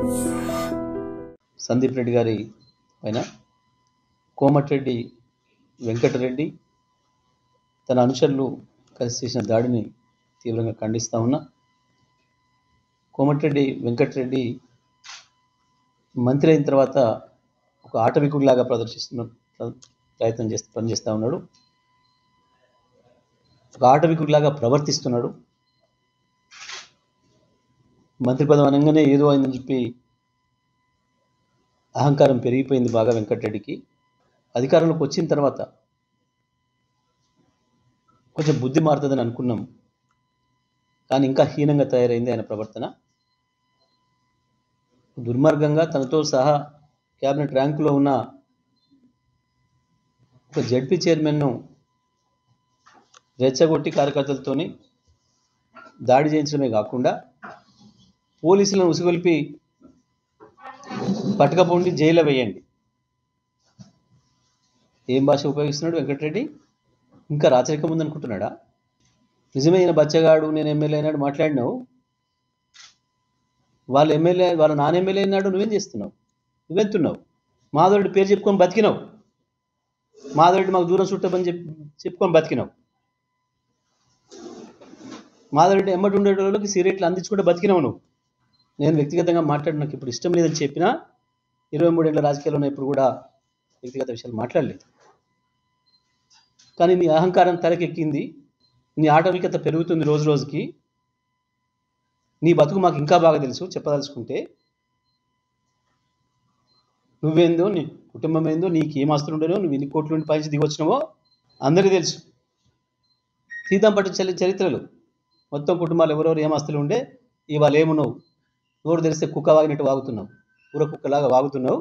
సందీప్ రెడ్డి గారి పైన కోమటిరెడ్డి వెంకటరెడ్డి తన అనుచరులు కలిసి చేసిన దాడిని తీవ్రంగా ఖండిస్తా ఉన్నా కోమటిరెడ్డి వెంకటరెడ్డి మంత్రి అయిన తర్వాత ఒక ఆటవికుడిలాగా ప్రదర్శిస్తున్న ప్ర- ప్రయత్నం చేస్తూ పనిచేస్తూ ఉన్నాడు ఒక ఆటవికుడిలాగా ప్రవర్తిస్తున్నాడు మంత్రి పదం అనగానే ఏదో అయిందని చెప్పి అహంకారం పెరిగిపోయింది బాగా వెంకటరెడ్డికి అధికారంలోకి వచ్చిన తర్వాత కొంచెం బుద్ధి మారుతుందని అనుకున్నాం కానీ ఇంకా హీనంగా తయారైంది ఆయన ప్రవర్తన దుర్మార్గంగా తనతో సహా క్యాబినెట్ ర్యాంకులో ఉన్న ఒక జడ్పీ చైర్మన్ను రెచ్చగొట్టి కార్యకర్తలతోని దాడి చేయించడమే కాకుండా పోలీసులను ఉసుగొల్పి పట్టుకపోండి జైల్లో వేయండి ఏం భాష ఉపయోగిస్తున్నాడు వెంకటరెడ్డి ఇంకా రాచరికం ఉందనుకుంటున్నాడా నిజమే ఈయన బచ్చగాడు నేను ఎమ్మెల్యే అయినాడు మాట్లాడినావు వాళ్ళ ఎమ్మెల్యే వాళ్ళ నాన్న ఎమ్మెల్యే అయినాడు నువ్వేం చేస్తున్నావు నువ్వెంతున్నావు మాధవుడి పేరు చెప్పుకొని బతికినావు మాధవుడి మాకు దూరం చుట్టమని చెప్పి చెప్పుకొని బతికినావు మాధవుడి ఎమ్మటి ఉండే వాళ్ళకి సిగరెట్లు అందించుకుంటే బతికినావు నువ్వు నేను వ్యక్తిగతంగా మాట్లాడి నాకు ఇప్పుడు ఇష్టం లేదని చెప్పినా ఇరవై మూడేళ్ల రాజకీయాల్లో ఉన్న ఇప్పుడు కూడా వ్యక్తిగత విషయాలు మాట్లాడలేదు కానీ నీ అహంకారం తలకెక్కింది నీ ఆటవికత పెరుగుతుంది రోజు రోజుకి నీ బతుకు మాకు ఇంకా బాగా తెలుసు చెప్పదలుచుకుంటే నువ్వేందో నీ కుటుంబం ఏందో నీకు ఏం ఆస్తులు ఉండేనో నువ్వు ఎన్ని కోట్ల నుండి పైచి దిగొచ్చినావో అందరికీ తెలుసు సీతం పట్టు చరి చరిత్రలు మొత్తం కుటుంబాలు ఎవరెవరు ఏం ఆస్తులు ఉండే ఇవాళ ఏమున్నావు నోరు తెరిస్తే కుక్క వాగినట్టు వాగుతున్నావు ఊర కుక్కలాగా వాగుతున్నావు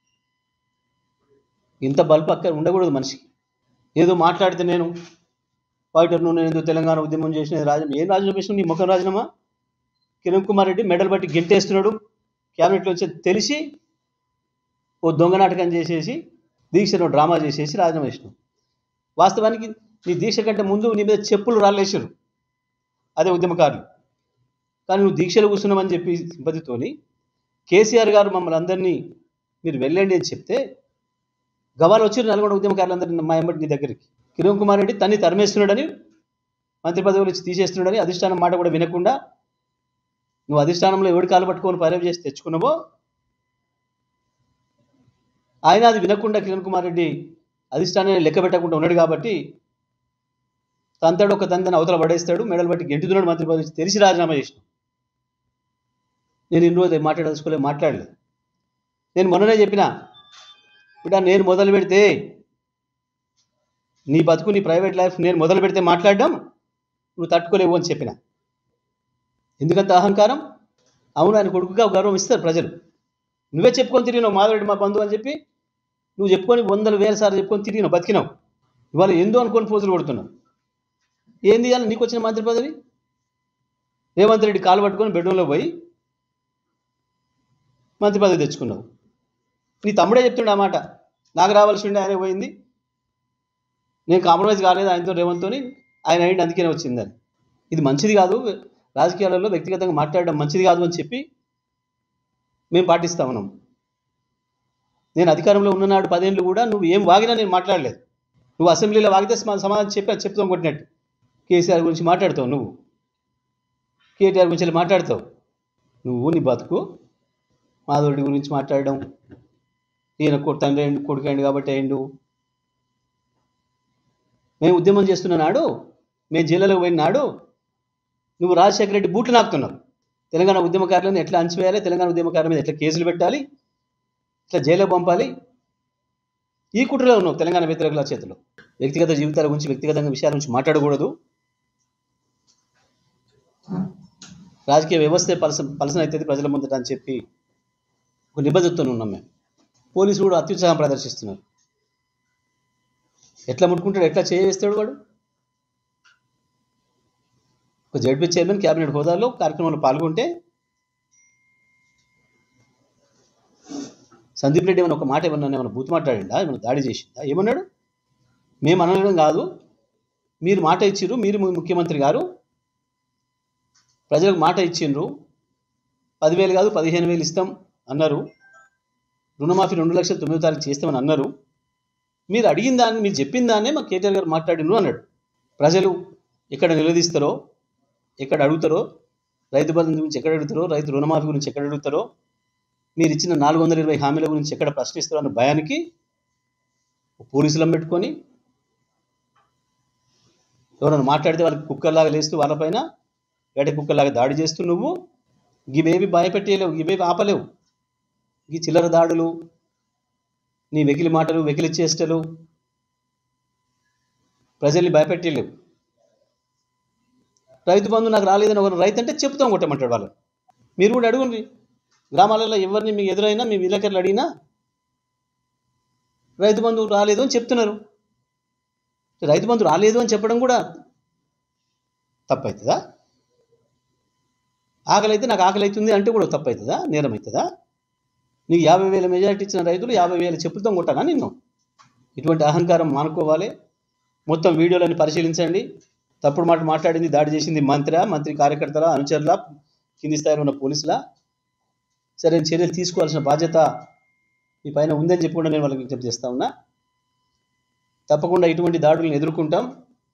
ఇంత బల్బు అక్కడ ఉండకూడదు మనిషికి ఏదో మాట్లాడితే నేను ఫైటర్ నేను ఏదో తెలంగాణ ఉద్యమం చేసిన రాజీనామా ఏం రాజీనామా చేసిన నీ ముఖం రాజీనామా కిరణ్ కుమార్ రెడ్డి మెడల్ బట్టి గెంటేస్తున్నాడు క్యాబినెట్లో వచ్చి తెలిసి ఓ దొంగ నాటకం చేసేసి దీక్షను డ్రామా చేసేసి రాజీనామా చేసినావు వాస్తవానికి నీ దీక్ష కంటే ముందు నీ మీద చెప్పులు రాళ్ళేసారు అదే ఉద్యమకారులు కానీ నువ్వు దీక్షలు కూర్చున్నామని చెప్పి సింపతితోని కేసీఆర్ గారు మమ్మల్ని అందరినీ మీరు వెళ్ళండి అని చెప్తే గవాలు వచ్చి నల్గొండ ఉద్యమకారులందరినీ మా ఎంబడి నీ దగ్గరికి కిరణ్ కుమార్ రెడ్డి తన్ని తరిమేస్తున్నాడని మంత్రి పదవులు ఇచ్చి తీసేస్తున్నాడని అధిష్టానం మాట కూడా వినకుండా నువ్వు అధిష్టానంలో ఎవడి కాలు పట్టుకొని పైరవ్ చేసి తెచ్చుకున్నావో ఆయన అది వినకుండా కిరణ్ కుమార్ రెడ్డి అధిష్టానాన్ని లెక్క పెట్టకుండా ఉన్నాడు కాబట్టి తంతాడు ఒక తంతని అవతల పడేస్తాడు మెడలు బట్టి గెంటుతున్నాడు మంత్రి పదవి నుంచి తెలిసి రాజీనామా చేసిన నేను ఇన్ని రోజులు మాట్లాడదలుచుకోలేదు మాట్లాడలేదు నేను మొన్ననే చెప్పిన బిడ్డ నేను మొదలు పెడితే నీ బతుకు నీ ప్రైవేట్ లైఫ్ నేను మొదలు పెడితే మాట్లాడడం నువ్వు తట్టుకోలేవు అని చెప్పిన ఎందుకంత అహంకారం అవును ఆయన కొడుకుగా గౌరవం ఇస్తారు ప్రజలు నువ్వే చెప్పుకొని తిరిగినావు మాధవుడు మా బంధువు అని చెప్పి నువ్వు చెప్పుకొని వందల వేల సార్లు చెప్పుకొని తిరిగినావు బతికినావు ఇవాళ ఎందో అనుకొని పోజులు కొడుతున్నావు ఏంది అని నీకు వచ్చిన మంత్రి పదవి రేవంత్ రెడ్డి కాలు పట్టుకొని బెడ్రూమ్లో పోయి మంత్రి పదవి తెచ్చుకున్నావు నీ తమ్ముడే చెప్తుండే ఆ మాట నాకు రావాల్సి ఉండే ఆయనే పోయింది నేను కాంప్రమైజ్ కాలేదు ఆయనతో రేవంత్తో ఆయన అయింది అందుకనే వచ్చిందని ఇది మంచిది కాదు రాజకీయాలలో వ్యక్తిగతంగా మాట్లాడడం మంచిది కాదు అని చెప్పి మేము పాటిస్తా ఉన్నాం నేను అధికారంలో ఉన్ననాడు పదేళ్ళు కూడా నువ్వు ఏం వాగినా నేను మాట్లాడలేదు నువ్వు అసెంబ్లీలో వాగితే సమా- సమాధానం చెప్పి చెప్తాం కొట్టినట్టు కేసీఆర్ గురించి మాట్లాడతావు నువ్వు కేటీఆర్ గురించి వెళ్ళి మాట్లాడతావు నువ్వు నీ బతుకు మాధవుడి గురించి మాట్లాడడం ఈయన కొ- తండ్రి అయిండు కొడుకు అయిండు కాబట్టి అయిండు మేము ఉద్యమం చేస్తున్న నాడు మేము జైలులో పోయిన నాడు నువ్వు రాజశేఖర రెడ్డి బూట్లు నాకుతున్నావు తెలంగాణ ఉద్యమకారులను ఎట్లా అంచివేయాలి తెలంగాణ ఉద్యమకారుల మీద ఎట్లా కేసులు పెట్టాలి ఇట్లా జైల్లో పంపాలి ఈ కుట్రలో ఉన్నావు తెలంగాణ వ్యతిరేకుల చేతిలో వ్యక్తిగత జీవితాల గురించి వ్యక్తిగతంగా విషయాల గురించి మాట్లాడకూడదు రాజకీయ వ్యవస్థే పలస పలసన అవుతుంది ప్రజల ముందట అని చెప్పి ఒక నిబద్ధతతో ఉన్నాం మేము పోలీసులు కూడా అత్యుత్సాహం ప్రదర్శిస్తున్నారు ఎట్లా ముట్టుకుంటాడు ఎట్లా చేస్తాడు వాడు ఒక జడ్పీ చైర్మన్ క్యాబినెట్ హోదాలో కార్యక్రమంలో పాల్గొంటే సందీప్ రెడ్డి ఏమైనా ఒక మాట ఏమన్నా ఏమైనా బూత్ మాట్లాడిందా ఏమైనా దాడి చేసిందా ఏమన్నాడు మేము అనడం కాదు మీరు మాట ఇచ్చిర్రు మీరు ము- ముఖ్యమంత్రి గారు ప్రజలకు మాట ఇచ్చిండ్రు పదివేలు కాదు పదిహేను వేలు ఇస్తాం అన్నారు రుణమాఫీ రెండు లక్షల తొమ్మిది తారీఖు చేస్తామని అన్నారు మీరు అడిగిన దాన్ని మీరు చెప్పిన దాన్నే మా కేటీఆర్ గారు మాట్లాడిండ్రు అన్నాడు ప్రజలు ఎక్కడ నిలదీస్తారో ఎక్కడ అడుగుతారో రైతు బంధు గురించి ఎక్కడ అడుగుతారో రైతు రుణమాఫీ గురించి ఎక్కడ అడుగుతారో మీరు ఇచ్చిన నాలుగు వందల ఇరవై హామీల గురించి ఎక్కడ ప్రశ్నిస్తారో అన్న భయానికి పోలీసులను పెట్టుకొని ఎవరైనా మాట్లాడితే వాళ్ళకి కుక్కర్లాగా లేస్తూ వాళ్ళపైన వేట కుక్కర్లాగా దాడి చేస్తూ నువ్వు ఇవేవి భయపెట్టేయలేవు ఇవేవి ఆపలేవు ఈ చిల్లర దాడులు నీ వెకిలి మాటలు వెకిలి చేష్టలు ప్రజల్ని భయపెట్టలేవు రైతు బంధు నాకు రాలేదని ఒక రైతు అంటే చెప్తాం కొట్టమంటాడు వాళ్ళు మీరు కూడా అడుగుండి గ్రామాలలో ఎవరిని మీకు ఎదురైనా మీ విలేకరులు అడిగినా రైతు బంధు రాలేదు అని చెప్తున్నారు రైతు బంధు రాలేదు అని చెప్పడం కూడా తప్పవుతుందా ఆకలి అయితే నాకు ఆకలి అవుతుంది అంటే కూడా తప్పు అవుతుందా నేరం అవుతుందా నీకు యాభై వేల మెజారిటీ ఇచ్చిన రైతులు యాభై వేల చెప్పులతో కొట్టానా నిన్ను ఇటువంటి అహంకారం మానుకోవాలి మొత్తం వీడియోలను పరిశీలించండి తప్పుడు మాట మాట్లాడింది దాడి చేసింది మంత్రి మంత్రి కార్యకర్తల అనుచరుల కింది స్థాయిలో ఉన్న పోలీసుల సరైన చర్యలు తీసుకోవాల్సిన బాధ్యత మీ పైన ఉందని చెప్పి కూడా నేను వాళ్ళకి విజ్ఞప్తి చేస్తా ఉన్నా తప్పకుండా ఇటువంటి దాడులను ఎదుర్కొంటాం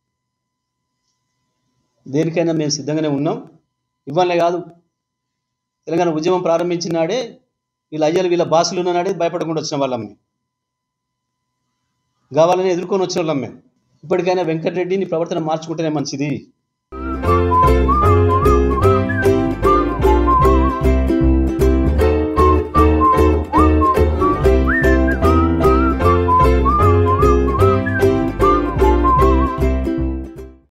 దేనికైనా మేము సిద్ధంగానే ఉన్నాం ఇవ్వాలే కాదు తెలంగాణ ఉద్యమం ప్రారంభించిన నాడే వీళ్ళ అయ్యాలు వీళ్ళ బాసులు ఉన్న నాడే భయపడకుండా వచ్చిన వాళ్ళం మేము కావాలని ఎదుర్కొని వచ్చిన వాళ్ళం మేము ఇప్పటికైనా వెంకటరెడ్డి నీ ప్రవర్తన మార్చుకుంటేనే మంచిది